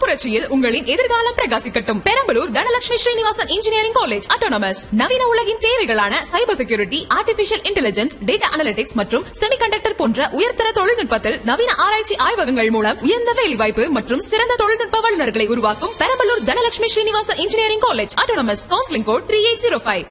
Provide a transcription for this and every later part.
புரட்சியில் உங்களின் எதிர்காலம் பிரகாசிக்கட்டும் Perambalur Dhanalakshmi Srinivasan engineering college autonomous நவீன உலகின் தேவைகளான cyber security artificial intelligence data analytics மற்றும் செமிகண்டக்டர் போன்ற உயர்தர தொழில்நுட்பத்தில் நவீன ஆராய்ச்சி ஆய்வகங்கள் மூலம் உயர்ந்த வேலைவாய்ப்பு மற்றும் சிறந்த தொழில்நுட்ப வல்லுநர்களை உருவாக்கும் Perambalur Dhanalakshmi Srinivasan engineering college autonomous counselling code three eight zero five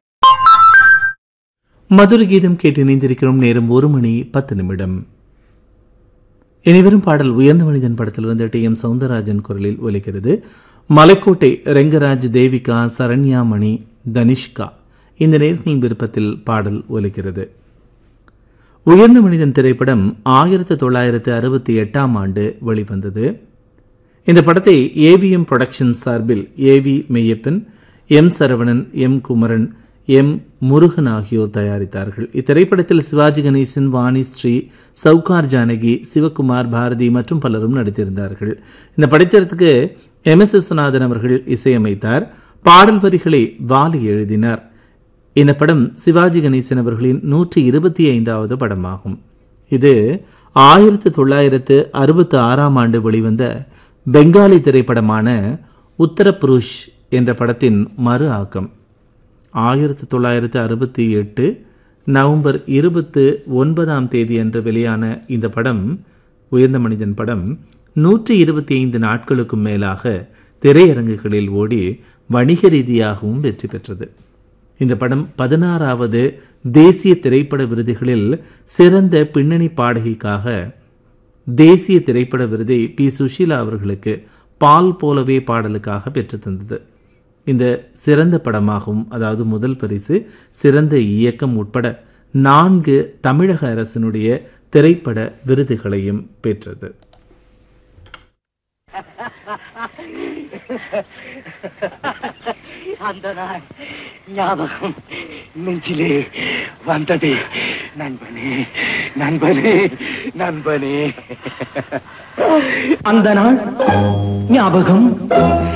மதுர கீதம் கேட்டு இணைந்திருக்கிறோம் நேரம் ஒரு மணி பத்து நிமிடம் இனிவரும் பாடல் உயர்ந்த மனிதன் படத்திலிருந்து டி எம் சவுந்தரராஜன் குரலில் ஒலிக்கிறது மலைக்கோட்டை ரெங்கராஜ் தேவிகா சரண்யாமணி தனிஷ்கா இந்த நேர்களின் விருப்பத்தில் பாடல் ஒலிக்கிறது உயர்ந்த மனிதன் திரைப்படம் ஆயிரத்தி தொள்ளாயிரத்து அறுபத்தி எட்டாம் ஆண்டு வெளிவந்தது இந்த படத்தை ஏவிஎம் புரொடக்ஷன் சார்பில் AV Meiyappan M Saravanan M Kumaran M Murugan ஆகியோர் தயாரித்தார்கள் இத்திரைப்படத்தில் சிவாஜி கணேசன் வாணி ஸ்ரீ சவுகார் ஜானகி சிவகுமார் பாரதி மற்றும் பலரும் நடித்திருந்தார்கள் இந்த படத்திற்கு எம் எஸ் விஸ்வநாதன் அவர்கள் இசையமைத்தார் பாடல் வரிகளை வாலி எழுதினார் இந்த படம் சிவாஜி கணேசன் அவர்களின் நூற்றி இருபத்தி ஐந்தாவது படமாகும் இது ஆயிரத்தி தொள்ளாயிரத்து அறுபத்தி ஆறாம் ஆண்டு வெளிவந்த பெங்காலி திரைப்படமான உத்தரபுருஷ் என்ற படத்தின் மறு ஆக்கம் ஆயிரத்தி தொள்ளாயிரத்து அறுபத்தி எட்டு நவம்பர் இருபத்து ஒன்பதாம் தேதி அன்று வெளியான இந்த படம் உயர்ந்த மனிதன் படம் நூற்றி இருபத்தி ஐந்து நாட்களுக்கும் மேலாக திரையரங்குகளில் ஓடி வணிக ரீதியாகவும் வெற்றி பெற்றது இந்த படம் பதினாறாவது தேசிய திரைப்பட விருதுகளில் சிறந்த பின்னணி பாடகிக்காக தேசிய திரைப்பட விருதை பி சுஷீலா அவர்களுக்கு பால் போலவே பாடலுக்காக பெற்று தந்தது இந்த சிறந்த படமாகவும் அதாவது முதல் பரிசு சிறந்த இயக்கம் உட்பட நான்கு தமிழக அரசினுடைய திரைப்பட விருதுகளையும் பெற்றது அந்த நாள் ஞாபகம் நெஞ்சிலே வந்தது நண்பனே நண்பனே நண்பனே அந்த நாள் ஞாபகம்